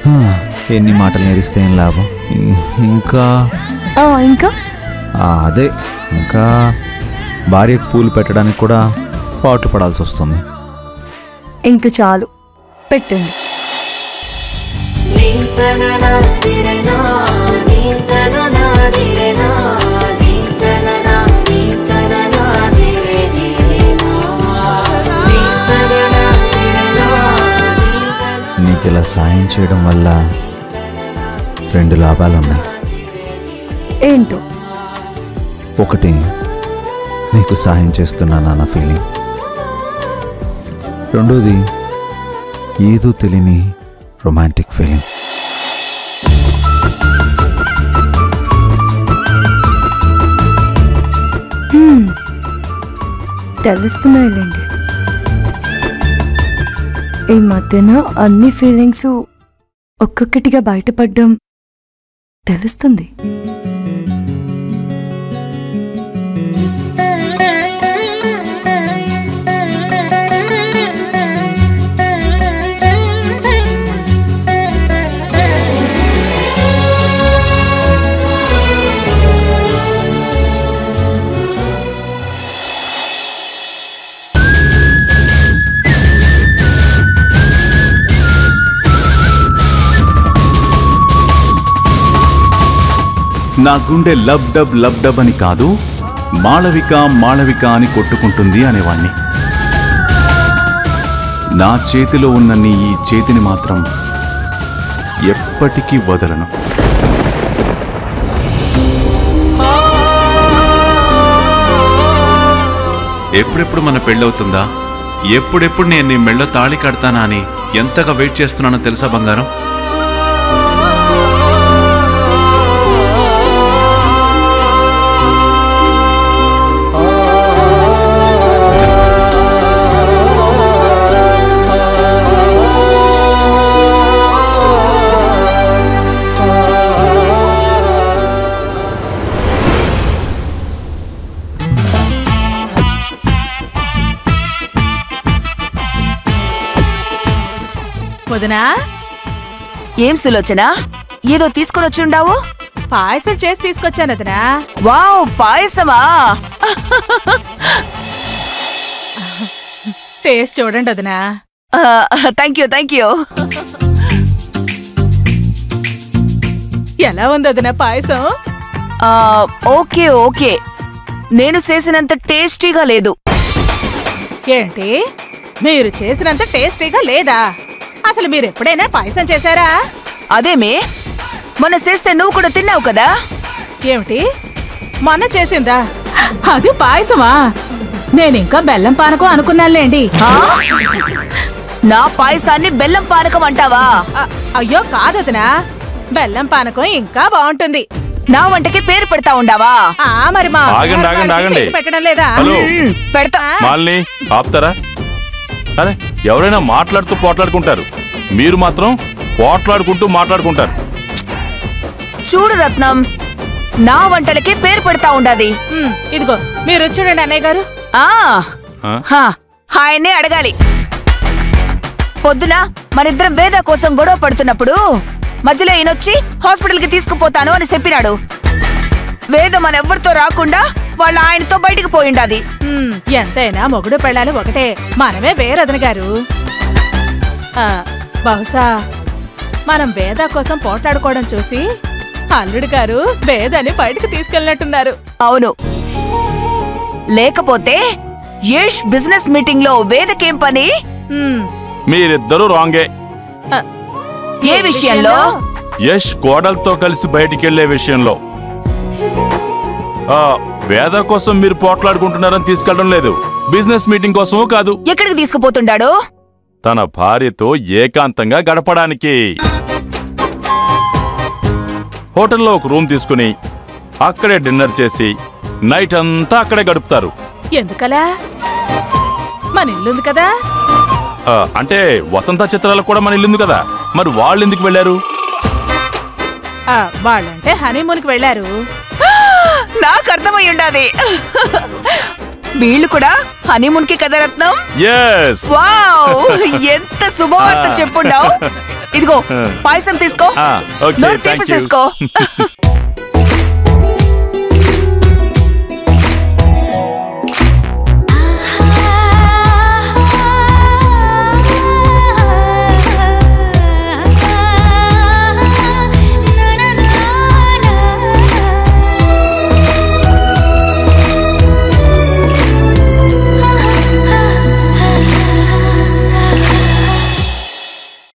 హా, ఎన్ని మాటలు నేరిస్తే ఏం లాభం ఇం- ఇంకా ఆ, ఇంకా ఆ, అదే ఇంకా భార్యకు పూలు పెట్టడానికి కూడా పాటు పడాల్సి వస్తుంది ఇంక చాలు పెట్టండి నీకు ఇలా సాయం చేయడం వల్ల రెండు లాభాలు ఉన్నాయి ఏంటో ఒకటి నీకు సహాయం చేస్తున్నానన్న ఫీలింగ్ రెండోది ఏదో తెలియని రొమాంటిక్ ఫీలింగ్ హ్మ్. తెలుస్తున్నాయిలేండి ఈ మధ్యన అన్ని ఫీలింగ్స్ ఒక్కొక్కటిగా బయటపడడం తెలుస్తుంది నా గుండె లబ్ డబ్ లబ్ డబ్ అని కాదు మాళవిక మాళవిక అని కొట్టుకుంటుంది అనేవాణ్ణి నా చేతిలో ఉన్న నీ ఈ చేతిని మాత్రం ఎప్పటికీ వదలను ఎప్పుడెప్పుడు మన పెళ్ళవుతుందా ఎప్పుడెప్పుడు నేను నీ మెళ్ళ తాళి కడతానా అని ఎంతగా వెయిట్ చేస్తున్నానో తెలుసా బంగారం వదినా ఏం సులోచన ఏదో తీసుకుని వచ్చుండావు పాయసం చేసి తీసుకొచ్చాను వదినా వావ్ పాయసమా టేస్ట్ చూడండి వదినా థ్యాంక్ యూ థ్యాంక్ యూ ఎలా ఉంది వదినా పాయసం ఓకే ఓకే నేను చేసినంత టేస్టీగా లేదు ఏంటి మీరు చేసినంత టేస్టీగా లేదా అసలు మీరు ఎప్పుడైనా పాయసం చేశారా అదేమే మొన్న చేస్తే నువ్వు కూడా తిన్నావు కదా ఏమిటి మొన్న చేసిందా అది పాయసమా నేను ఇంకా బెల్లం పానకం అనుకున్నానులేండి ఆ? నా పాయసాన్ని బెల్లం పానకం అంటావా అ- అయ్యో కాదొదినా బెల్లం పానకం ఇంకా బాగుంటుంది నా వంటకి పేరు పెడతా ఉండావా ఆ మరి మా ఆగండి, ఆగండి, అమ్మగారికి ఆగండి. పేరు పెట్టడం లేదా హలో. మ్మ్, పెడతా ఆ? మాలిని ఆపుతారా అరే ఎవరైనా మాట్లాడుతూ పోట్లాడుకుంటారు మీరు మాత్రం పోట్లాడుకుంటూ మాట్లాడుకుంటారు చూడు రత్నం నా వంటలకి పేరు పెడతా ఉండాది ఉమ్, ఇదిగో మీరు చూడండి అన్నయ్య గారు ఆ ఆ? హా, ఆయన్నే అడగాలి పొద్దున మనిద్దరం వేద కోసం గొడవ పడుతున్నప్పుడు మధ్యలో ఈయనొచ్చి హాస్పిటల్ కి తీసుకుపోతాను అని చెప్పినాడు వేద మనెవ్వరితో రాకుండా వాళ్ళ ఆయనతో బయటికి పోయిండాది ఉమ్, ఎంతైనా మొగుడు పెళ్ళాలి ఒకటే మనమే వేరదన గారు ఆ, బహుశా మనం వేద కోసం పోట్లాడుకోవడం చూసి అల్లుడు గారు వేదని బయటకు తీసుకెళ్ళినట్టున్నారు అవును లేకపోతే యష్ బిజినెస్ మీటింగ్ లో వేదకేం పని ఉమ్, మీరిద్దరూ రాంగే ఆ, ఏ విషయంలో యష్ కోడలతో కలిసి బయటికెళ్లే విషయంలో ఆ, వేద కోసం మీరు పోట్లాడుకుంటున్నారని తీసుకెళ్ళడం లేదు బిజినెస్ మీటింగ్ కోసమూ కాదు ఎక్కడికి తీసుకుపోతుండాడు తన భార్యతో ఏకాంతంగా గడపడానికి హోటల్లో ఒక రూమ్ తీసుకుని అక్కడే డిన్నర్ చేసి నైట్ అంతా అక్కడే గడుపుతారు ఎందుకలా మన ఇల్లుంది కదా ఆ, అంటే వసంత చిత్రాలకు కూడా మన ఇల్లుంది కదా మరి వాళ్ళు ఎందుకు వెళ్ళారు ఆ, వాళ్ళంటే హనీమూన్కి వెళ్ళారు నాకు అర్థమై ఉండాది వీళ్ళు కూడా హనీమూన్ కి కదా రత్నం ఎస్ వావ్ ఎంత శుభవార్త చెప్పుండావు ఇదిగో ఆ. పాయసం తీసుకో ఆ, ఓకే, నోరు thank you. తీపిసేసుకో